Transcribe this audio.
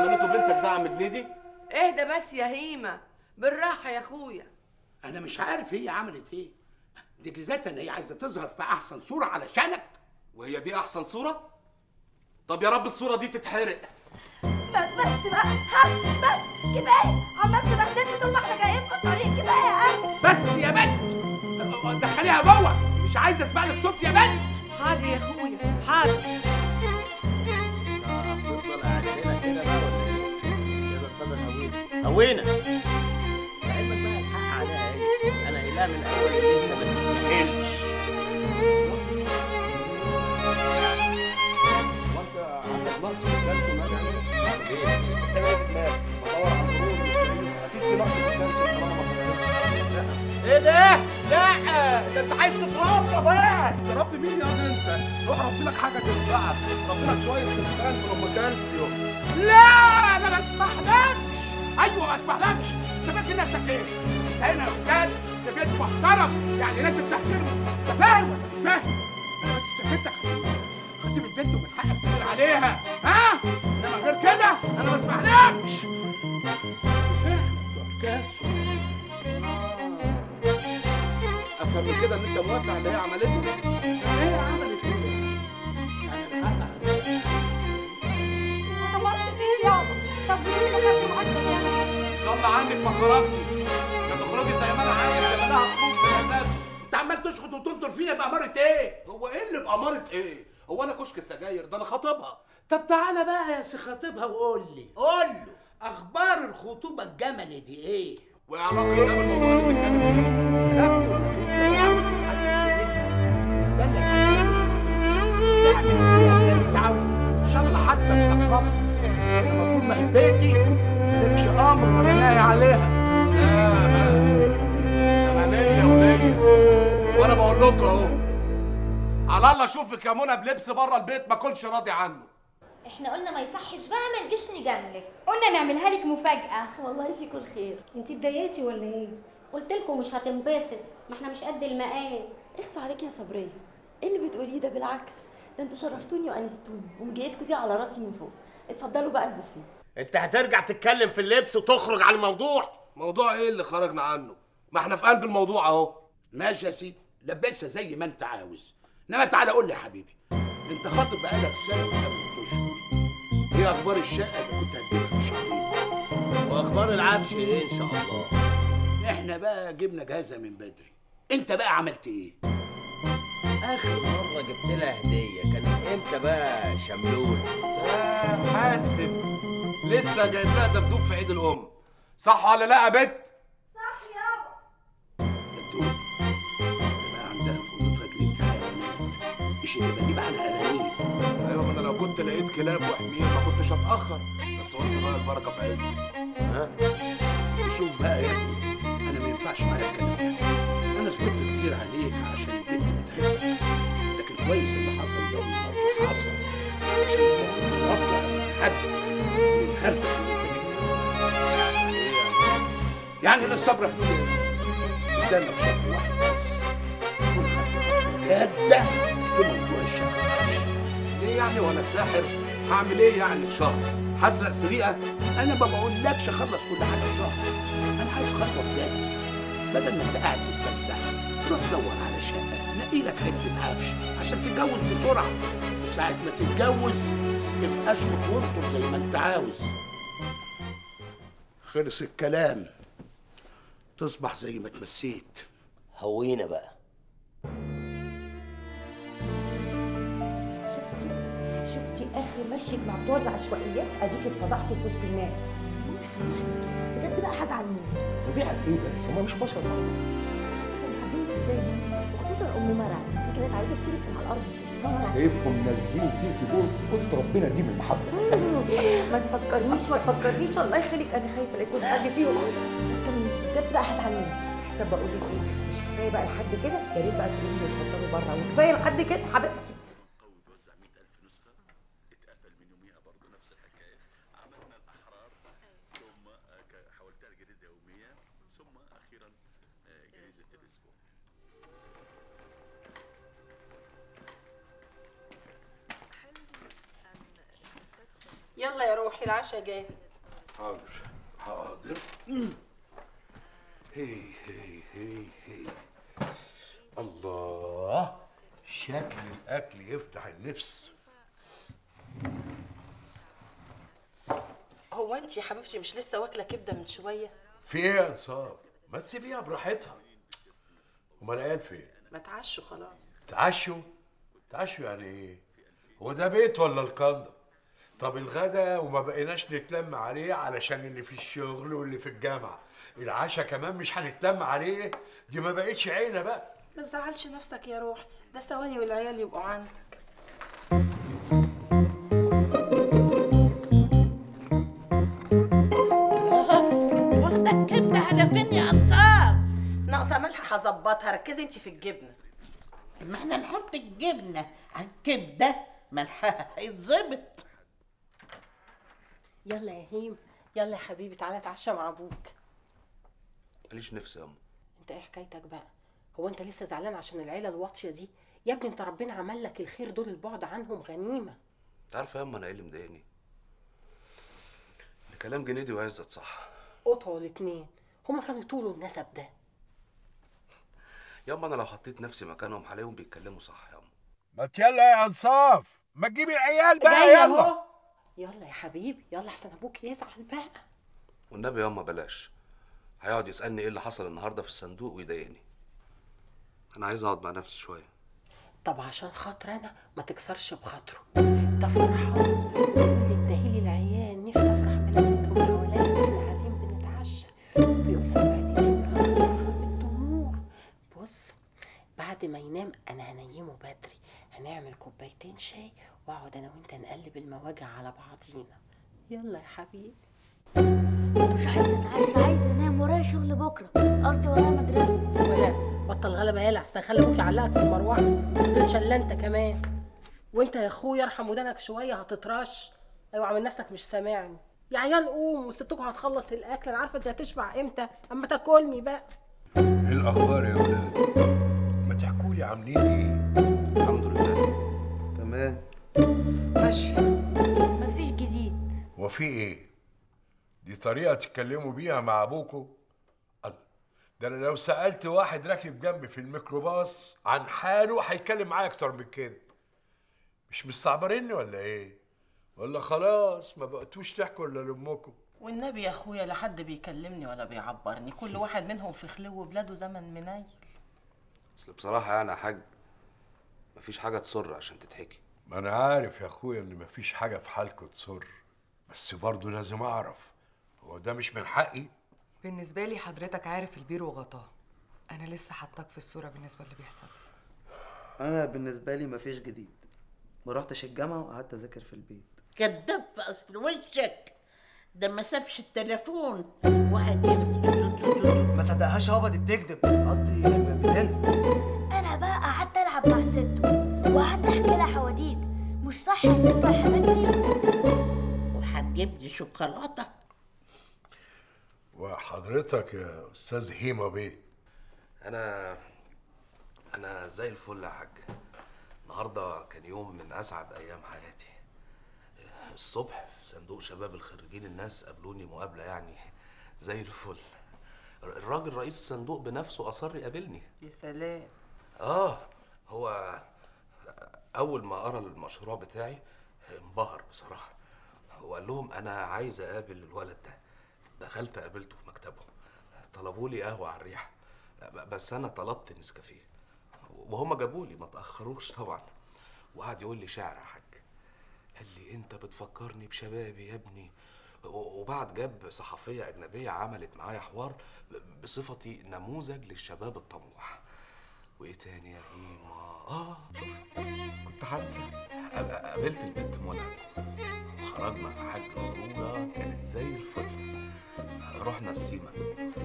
عملته بنتك ده يا عم جنيدي اهدى بس يا هيمه بالراحه يا اخويا انا مش عارف هي عملت ايه دي جزاتها ان هي عايزه تظهر في احسن صوره علشانك وهي دي احسن صوره طب يا رب الصوره دي تتحرق بس بس بقى ها بس كفايه عمال تبهدلني طول ما احنا جايين في الطريق كفايه يا قلبي بس يا بنت دخليها جوه مش عايزه اسمع لك صوت يا بنت حاضر يا اخويا حاضر هتفضل قاعد هنا كده بقى ولا ايه؟ يلا اتفضل هوينا هوينا لعلمك بقى الحق عليها ايه؟ انا قايلها من الاول ان انت ما تستاهلش وانت عندك نقص في الكالسيوم يا جماعه ليه؟ انت بتعمل ايه في دماغك؟ بدور على الهرمون مش لاقيه. اكيد في نقص في الكالسيوم طالما ما اتغيرش ايه ده؟ لا ده انت عايز تتربى بقى تربي مين يا ده انت روح ربي لك حاجه تنفعك ربي لك شويه خلفان من ام كالسيوم لا انا ما اسمحلكش ايوه ما اسمحلكش انت فاكر نفسك ايه؟ انت هنا يا استاذ ده بيت محترم يعني لازم تحترمه انت فاهم ولا مش فاهم؟ انا بس سكتك خاطب البنت ومن حقك تقول عليها ها؟ انما غير كده انا ما اسمحلكش مش احنا بتوع الكالسيوم افهم من كده ان انت موافق على اللي هي عملته ايه عملت كده؟ يعني الحق عليها. ما تمرش فيه يابا طب وليه ما خدت معاك كمان ان شاء الله عندك ما خرجتي يا تخرجي زي ما انا عايز زي ما انا هخرج بالاساس انت عمال تشخط وتنطر فينا بأمارة ايه؟ هو ايه اللي بأمارة ايه هو انا كشك السجاير ده انا خاطبها طب تعالى بقى يا سي خطيبها وقول لي قول له اخبار الخطوبه الجملي دي ايه؟ وايه علاقه ده بالموضوع اللي بنتكلم فيه علاقته انك انت عاوز تحدد بنتك استنى لحد تعمل فيها اللي انت عاوزه ان شاء الله حتى تنقبها انما طول ما هي بيتي مالكش امر ولا نهي عليها لا بقى انا ليا وليا وانا بقول لكم اهو على الله اشوفك يا منى بلبس بره البيت ما كنتش راضي عنه احنا قلنا ما يصحش بقى ما نجيش نجاملك قلنا نعملها لك مفاجأة والله فيكوا الخير انت اتضايقتي ولا ايه؟ قلت لكم مش هتنبسط ما احنا مش قد المقام اخس عليكي يا صبريه ايه اللي بتقوليه ده بالعكس ده انتوا شرفتوني وانستوني ومجيتكوا دي على راسي من فوق اتفضلوا بقى البوفيه انت هترجع تتكلم في اللبس وتخرج عن الموضوع موضوع ايه اللي خرجنا عنه ما احنا في قلب الموضوع اهو ماشي يا سيدي لبسها زي ما انت عاوز انما تعالى قول لي يا حبيبي انت خاطب بقالك سنه وثمان اشهر ايه اخبار الشقه اللي كنت هتجيبها من شهرين واخبار العفش ايه ان شاء الله احنا بقى جبنا جهازها من بدري انت بقى عملت ايه اخر مره جبت لها هديه كان امتى بقى شملول لا حاسب لسه جايب لها دبدوب في عيد الام صح ولا لا يا بت الدول ده بقى عندها في اوضتها جنينه حيوانات مش اللي بجيب على ارانيه ايوه ما انا لو كنت لقيت كلاب وحمير ما كنتش هتاخر بس قلت بقى البركه في عزك ها شوف بقى يا ابني انا ما ينفعش معايا الكلام ده انا صبرت كتير عليك عشان البنت بتحبك لكن كويس اللي حصل ده النهارده حصل عشان لو طلع حد من هرتك اللي انت فيه ده. يعني للصبر حدود قدامك شهر واحد بس تكون خدت خطوه جاده في موضوع الشقه ليه يعني وانا ساحر هعمل ايه يعني في شهر هسرق سرقه انا ما بقولكش خلص كل حاجه في شهر انا عايز خطوه بجد بدل ما انت قاعد تتفسح روح دور على شقه نقي لك حته عفش عشان تتجوز بسرعه وساعه ما تتجوز تبقى اسكت وانطر زي ما انت عاوز خلص الكلام تصبح زي ما تمسيت هوينا بقى شفتي؟ شفتي اخر مشيك مع بتوع العشوائيات اديك اتفضحتي في وسط الناس بجد بقى هزعل منك فضيحة ايه بس هما مش بشر برضه شفتي كانوا حابينك ازاي وخصوصا ام مرعي دي كانت عايزه تشيلك على الارض شيل شايفهم نازلين فيكي بص قلت ربنا دي من المحبة ما تفكرنيش ما تفكرنيش الله يخليك انا خايفه لا يكون حد فيهم ما تكمليش بجد بقى هزعل منك طب بقول لك ايه مش كفايه بقى لحد كده يا ريت بقى تقولي لي اتفضلوا بره وكفايه لحد كده حبيبتي يلا يا روحي العشاء جاهز حاضر حاضر هي هي هي هي الله شكل الاكل يفتح النفس هو انت يا حبيبتي مش لسه واكله كبده من شويه في ايه يا انصاف ما تسيبيها براحتها امال العيال فين ما تعشوا خلاص تعشوا تعشوا يعني ايه هو ده بيت ولا القندة طب الغدا وما بقيناش نتلم عليه علشان اللي في الشغل واللي في الجامعة العشاء كمان مش هنتلم عليه دي ما بقتش عيلة بقى ما تزعلش نفسك يا روح ده ثواني والعيال يبقوا عندك واخدة الكبدة على فين يا أنصار؟ ناقصه ملح هظبطها ركزي انت في الجبنه ما احنا نحط الجبنة على الكبدة ملحها هيتظبط يلا يا هيم يلا يا حبيبي تعالى اتعشى مع ابوك ماليش نفس يا أم انت ايه حكايتك بقى هو انت لسه زعلان عشان العيله الواطيه دي يا ابني انت ربنا عمل لك الخير دول البعد عنهم غنيمه انت عارفه يا أم انا ايه اللي مضايقني إن كلام جنيدي وعزت صح قطعوا الاتنين هما كانوا يطولوا النسب ده ياما انا لو حطيت نفسي مكانهم هلاقيهم بيتكلموا صح يا أم ما يلا يا انصاف ما تجيب العيال بقى جاي يلا اهو يلا يا حبيبي يلا احسن ابوك يزعل بقى والنبي ياما بلاش هيقعد يسألني ايه اللي حصل النهارده في الصندوق ويضايقني انا عايز اقعد مع نفسي شويه طب عشان خاطر انا ما تكسرش بخاطره ده فرحان بيقول لي اداهيلي العيال نفسي افرح بلمتهم حواليا واحنا قاعدين بنتعشى بيقول لي عينيكي مرغرغه بالدموع بص بعد ما ينام انا هنيمه بدري هنعمل كوبايتين شاي واقعد انا وانت نقلب المواجع على بعضينا يلا يا حبيبي مش عايزه اتعشى عايزه انام ورايا شغل بكره قصدي ورايا مدرسه ولا بطل غلبة يلا احسن خلي ابوك يعلقك في المروحه ما تفضلش الا انت كمان وانت يا اخويا ارحم ودانك شويه هتترش ايوه عامل نفسك مش سامعني يا عيال قوم وستكم هتخلص الاكل انا عارفه انت هتشبع امتى اما تاكلني بقى ايه الاخبار يا ولاد ما تحكوا لي عاملين ايه الحمد لله تمام ماشيه مفيش جديد وفي ايه دي طريقه تتكلموا بيها مع ابوكوا الله ده انا لو سالت واحد راكب جنبي في الميكروباص عن حاله هيتكلم معايا اكتر من كده مش مستعبريني ولا ايه ولا خلاص ما بقتوش تحكوا الا لامكم والنبي يا اخويا لا حد بيكلمني ولا بيعبرني كل واحد منهم في خلو بلاده زمن منيل اصل بصراحه يعني يا حاج مفيش حاجه تسر عشان تتحكي ما انا عارف يا اخويا ان مفيش حاجه في حالكم تسر بس برضه لازم اعرف هو ده مش من حقي بالنسبة لي حضرتك عارف البير وغطاه أنا لسه حطاك في الصورة بالنسبة اللي بيحصل انا بالنسبه لي مفيش جديد ما رحتش الجامعه وقعدت اذاكر في البيت كداب في أصل وشك ده ما سابش التليفون وقعد يرمي ما تصدقهاش يابا دي بتكذب قصدي بتنسى انا بقى قعدت العب مع ستو وقعدت احكي لها حواديت مش صح يا ستو يا حبيبتي وهتجيب لي شوكولاته وحضرتك يا استاذ هيما بيه انا انا زي الفل يا حاج النهارده كان يوم من اسعد ايام حياتي الصبح في صندوق شباب الخريجين الناس قابلوني مقابله يعني زي الفل الراجل رئيس الصندوق بنفسه اصر يقابلني يا سلام اه هو اول ما قرا المشروع بتاعي انبهر بصراحه وقال لهم انا عايز اقابل الولد ده دخلت قابلته في مكتبه طلبوا لي قهوه على الريحه بس انا طلبت نسكافيه وهم جابوا لي ما تاخروش طبعا وقعد يقول لي شعر يا حاج قال لي انت بتفكرني بشبابي يا ابني و- وبعد جاب صحفيه اجنبيه عملت معايا حوار ب- بصفتي نموذج للشباب الطموح وايه تاني يا هيما اه كنت هنسى قاب- قابلت البت منى وخرجنا مع حاج خروجه كانت زي الفل رحنا السيما